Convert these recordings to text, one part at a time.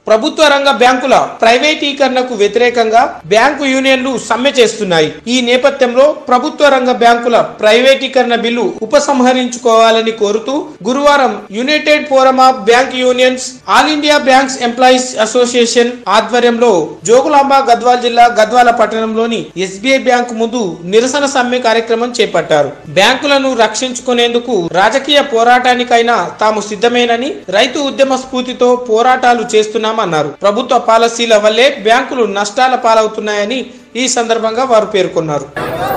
ప్రభుత్వ రంగ బ్యాంకుల ప్రైవేటీకరణకు వ్యతిరేకంగా బ్యాంకు యూనియన్లు సమ్మె చేస్తున్నాయి ఈ నేపథ్యంలో ప్రభుత్వ రంగ బ్యాంకుల ప్రైవేటీకరణ బిల్లు ఉపసంహరించుకోవాలని కోరుతూ గురువారం united forum of bank unions all India banks employees association ఆధ్వర్యంలో జోగులాంబ గద్వాల్ జిల్లా గద్వాల పట్టణంలోని ఎస్బీఐ బ్యాంకు ముందు నిరసన సమ్మె కార్యక్రమం చేపట్టారు బ్యాంకులను రక్షించుకునేందుకు రాజకీయ పోరాటానికైనా తాము సిద్ధమేనని రైతు ఉద్యమ స్ఫూర్తితో పోరాటాలు చేస్తున్నామన్నారు ప్రభుత్వ పాలసీల వల్లే బ్యాంకులు నష్టాల పాలవుతున్నాయని ఈ సందర్భంగా వారు పేర్కొన్నారు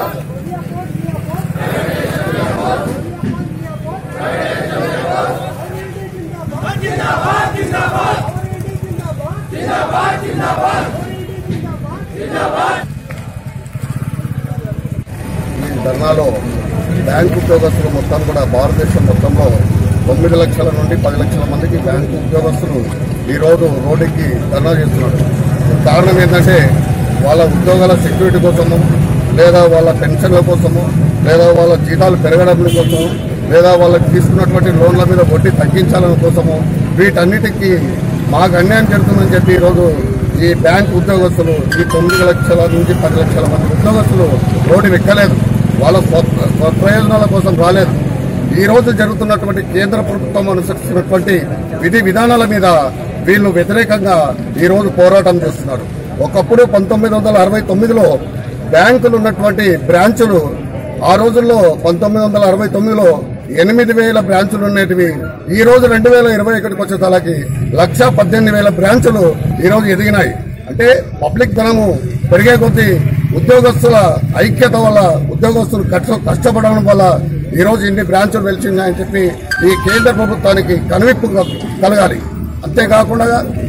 ఈ ధర్నాలో బ్యాంకు ఉద్యోగస్తులు మొత్తం కూడా భారతదేశం మొత్తంలో తొమ్మిది లక్షల నుండి పది లక్షల మందికి బ్యాంకు ఉద్యోగస్తులు ఈరోజు రోడ్డుకి ధర్నా చేస్తున్నారు కారణం ఏంటంటే వాళ్ళ ఉద్యోగాల సెక్యూరిటీ కోసము లేదా వాళ్ళ పెన్షన్ల కోసము లేదా వాళ్ళ జీతాలు పెరగడం కోసము లేదా వాళ్ళకి తీసుకున్నటువంటి లోన్ల మీద వడ్డీ తగ్గించాలని కోసము వీటన్నిటికీ మాకు అన్యాయం జరుగుతుందని చెప్పి ఈరోజు ఈ బ్యాంక్ ఉద్యోగస్తులు ఈ తొమ్మిది లక్షల నుంచి పది లక్షల మంది ఉద్యోగస్తులు రోడ్డు ఎక్కలేదు వాళ్ళ స్వ- స్వప్రయోజనాల కోసం రాలేదు ఈ రోజు జరుగుతున్నటువంటి కేంద్ర ప్రభుత్వం అనుసరిస్తున్నటువంటి విధి విధానాల మీద వీళ్ళు వ్యతిరేకంగా ఈ రోజు పోరాటం చేస్తున్నారు ఒకప్పుడు పంతొమ్మిది వందల అరవై తొమ్మిదిలో బ్యాంకులు ఉన్నటువంటి బ్రాంచులు ఆ రోజుల్లో పంతొమ్మిది వందల అరవై తొమ్మిదిలో ఎనిమిది వేల బ్రాంచులు ఉండేటివి ఈ రోజు రెండు వేల ఇరవై ఒకటికి వచ్చేసరికి లక్ష పద్దెనిమిది వేల బ్రాంచులు ఈ రోజు ఎదిగినాయి అంటే పబ్లిక్ ధనము పెరిగే కొద్దీ ఉద్యోగస్తుల ఐక్యత వల్ల ఉద్యోగస్తులు కష్ట కష్టపడడం వల్ల ఈ రోజు ఇన్ని బ్రాంచులు వెలిచిందని చెప్పి ఈ కేంద్ర ప్రభుత్వానికి కనువిప్పు కలగాలి అంతేకాకుండా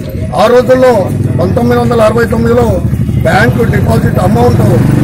ఆ రోజుల్లో పంతొమ్మిది వందల అరవై తొమ్మిదిలో బ్యాంకు డిపాజిట్ అమౌంట్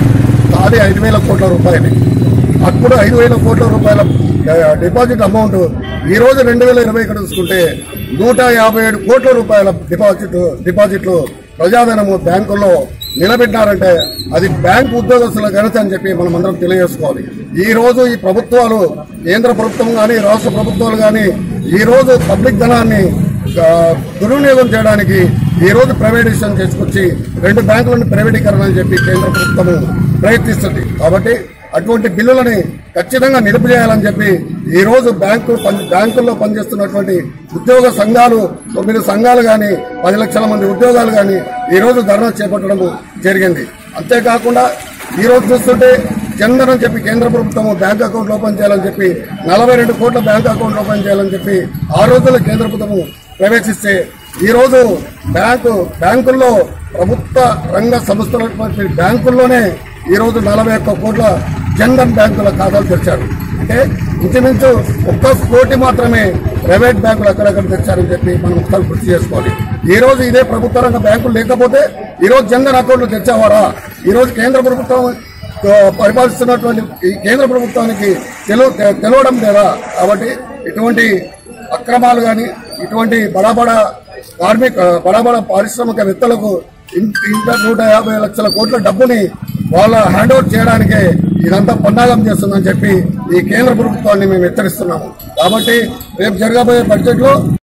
అది ఐదు వేల కోట్ల రూపాయలు అప్పుడు ఐదు వేల కోట్ల రూపాయల ఆ, డిపాజిట్ అమౌంట్ ఈ రోజు రెండు వేల ఇరవై ఇక్కడ చూసుకుంటే నూట యాభై ఏడు కోట్ల రూపాయల డిపాజిట్ డిపాజిట్లు ప్రజాధనము బ్యాంకుల్లో నిలబెట్టినారంటే అది బ్యాంక్ ఉద్యోగస్తుల ఘనత అని చెప్పి మనం అందరం తెలియజేసుకోవాలి ఈ రోజు ఈ ప్రభుత్వాలు కేంద్ర ప్రభుత్వం కానీ రాష్ట్ర ప్రభుత్వాలు కానీ ఈ రోజు పబ్లిక్ ధనాన్ని ఆ, దుర్వినియోగం చేయడానికి ఈ రోజు ప్రైవేటైజేషన్ చేసుకొచ్చి రెండు బ్యాంకులను ప్రైవేటీకరణ అని చెప్పి కేంద్ర ప్రభుత్వం ప్రయత్నిస్తుంది కాబట్టి అటువంటి బిల్లులని ఖచ్చితంగా నిలిపివేయాలని చెప్పి ఈ రోజు బ్యాంకు పని- బ్యాంకుల్లో పనిచేస్తున్నటువంటి ఉద్యోగ సంఘాలు తొమ్మిది సంఘాలు కానీ పది లక్షల మంది ఉద్యోగాలు కానీ ఈ రోజు ధర్నా చేపట్టడం జరిగింది అంతేకాకుండా ఈ రోజు చూస్తుంటే జన్ధన్ అని చెప్పి కేంద్ర ప్రభుత్వం బ్యాంక్ అకౌంట్ ఓపెన్ చేయాలని చెప్పి నలభై రెండు కోట్ల బ్యాంక్ అకౌంట్ ఓపెన్ చేయాలని చెప్పి ఆ రోజుల్లో కేంద్ర ప్రభుత్వం ప్రవేశిస్తే ఈ రోజు బ్యాంకు బ్యాంకుల్లో ప్రభుత్వ రంగ సంస్థలైనటువంటి బ్యాంకుల్లోనే ఈ రోజు నలభై ఒక్క కోట్ల జన్ధన్ బ్యాంకుల ఖాతాలు తెరిచారు అంటే ఇంచుమించు ఒక్క కోటి మాత్రమే ప్రైవేట్ బ్యాంకులు అక్కడక్కడ తెచ్చారని చెప్పి మనం ఒకసారి గుర్తు చేసుకోవాలి ఈ రోజు ఇదే ప్రభుత్వ రంగ బ్యాంకులు లేకపోతే ఈ రోజు జన్ధన్ అకౌంట్లు తెచ్చేవారా ఈ రోజు కేంద్ర ప్రభుత్వం ఆ, పరిపాలిస్తున్నటువంటి ఈ కేంద్ర ప్రభుత్వానికి తెలు తె- తెలవడం లేదా కాబట్టి ఇటువంటి అక్రమాలు కానీ ఇటువంటి బడాబడా కార్మిక బడాబడా పారిశ్రామికవేత్తలకు ఇంత ఇంత నూట యాభై లక్షల కోట్ల డబ్బుని వాళ్ళ హ్యాండ్ ఓవర్ చేయడానికే ఇదంతా పన్నాగం చేస్తుందని చెప్పి ఈ కేంద్ర ప్రభుత్వాన్ని మేము హెచ్చరిస్తున్నాము కాబట్టి రేపు జరగబోయే బడ్జెట్ లో